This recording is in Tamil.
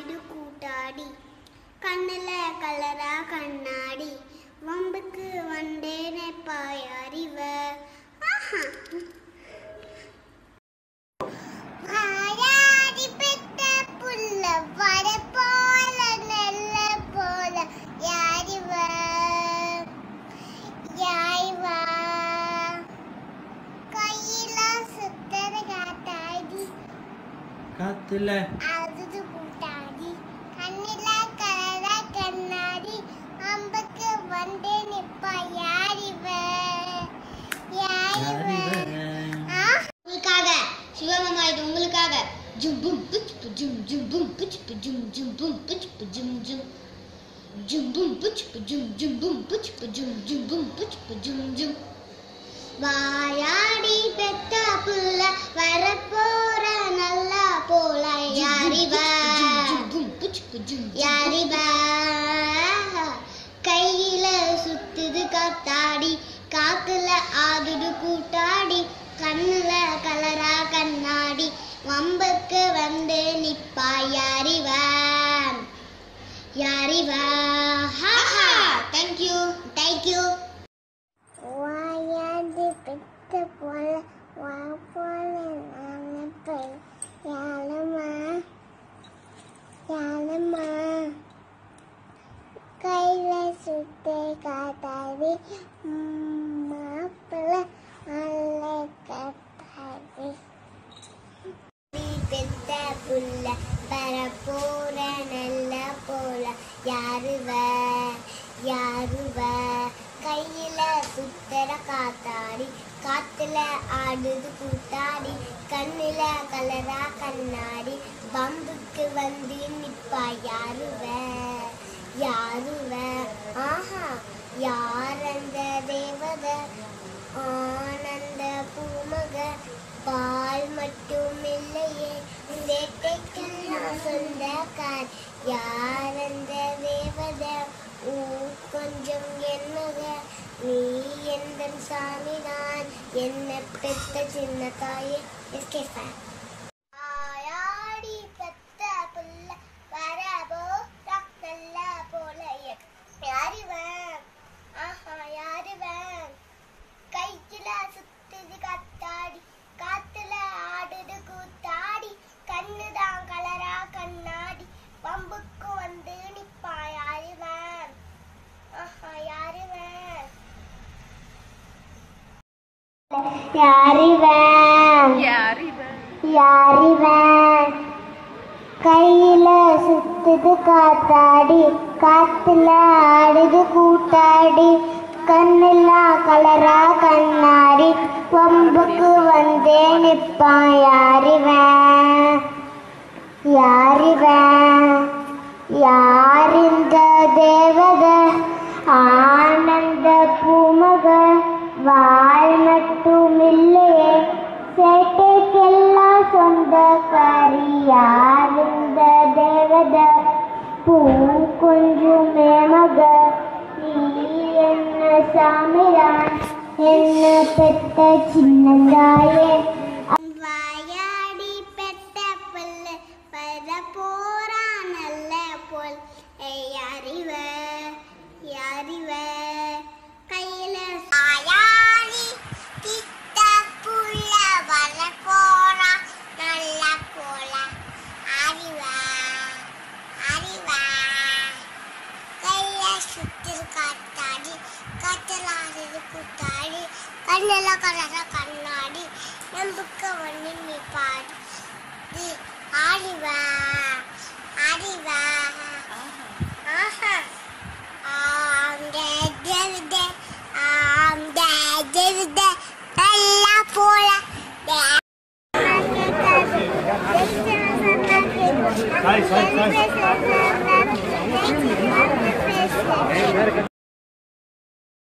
ஆடுது கூட்டாடி கண்ணுல கலரா கண்ணாடி வம்புக்கு வந்தேனே பாயாரிவ ஆஹா ஆயாடி பெத்த புள்ள வர போல நெல்ல போல யாரிவ யாரிவ கையில சுத்தர காட்டாடி காத்துல அழுது கூட்டாடி கண்ணில கலர கண்ணாடி அம்புக்கு வந்து நிப்பா யாரிவ யாரிவ உங்களுக்காக சிவமாமா இது உங்களுக்காக ஜும் பும் புச் பு ஜும் ஜும் பும் புச் பு ஜும் ஜும் பும் புச் பு ஜும் ஜும் ஜும் பும் புச் பு ஜும் ஜும் பும் புச் பு ஜும் ஜும் பும் புச் பு ஜும் ஜும் வாயாடி பெத்த புள்ள வரப்போற நல்லா போல யாரிவ யாரிவ கையில சுத்துது காத்தாடி காத்துல ஆடுது கூட்டாடி கண்ணுல கலரா கண்ணாடி வம்புக்கு வந்து நிப்பா யாரிவ யாரிவ ஹாஹா தேங்க்யூ தேங்க்யூ வாயாடி பெத்த போல வா போல நினைப்பை யாழமா யாழமா கையில சுத்தே காத்தாடி மாப்பிள்ள அல்ல கத்தாடி பெத்த புள்ள வர போற நல்ல போல யாருவ யாருவ கையில சுத்தர காத்தாடி காத்துல ஆடுது கூத்தாடி கண்ணுல கலரா கண்ணாடி பம்புக்கு வந்து நிப்பா யாருவ யாருவ ஆஹா யார் அந்த தேவத ஆனந்த பூமக பால் மட்டும் இல்லையே வேட்டைக்கெல்லாம் சொந்தக்கார் யார் அந்த தேவத ஊ கொஞ்சம் என்னக நீ எந்த சாமிதான் என்ன பெத்த சின்ன தாயே எஸ்கே ஃபேன் ஆயாடி பெத்த புள்ள வரபோ நல்ல போல யாருவன் ஆஹா யாருவன் கையில சுத்துது கத்தாடி காத்துல ஆடுது கூத்தாடி கண்ணுதான் கலரா கண்ணாடி பம்புக்கு வந்து நிப்பா யாருவன் ஆஹா யாருவன் யாருவன் யாரிவன் கையில சுத்துது காத்தாடி காத்துல ஆடுது கூத்தாடி கண்ணெல்லாம் கலரா கண்ணாடி வம்புக்கு வந்தே நிப்பான் யாரிவன் யாரிவன் யார் இந்த தேவத ஆனந்த பூமக வாழ் மட்டும் இல்லையே சேட்டைக்கெல்லாம் சொந்தக்காரி யார் இந்த தேவத பூ கொஞ்சம் மேமக நீ என்ன சாமிதான் என்ன பெத்த சின்னந்தாயே வாயாடி பெத்த புல்ல பர போறா நல்ல போல் யாரிவ யாரிவ கையில வாயாடி திட்ட புள்ள வர போறா நல்ல போல அறிவ அறிவ கையில சுத்தி காத்தாடி காத்தலாடு கூத்தாடி கண்ணெல்லாம் கலர கண்ணாடி நம்புக்க ஒண்ணு நீ பாடி ஆடிவா ஆடிவா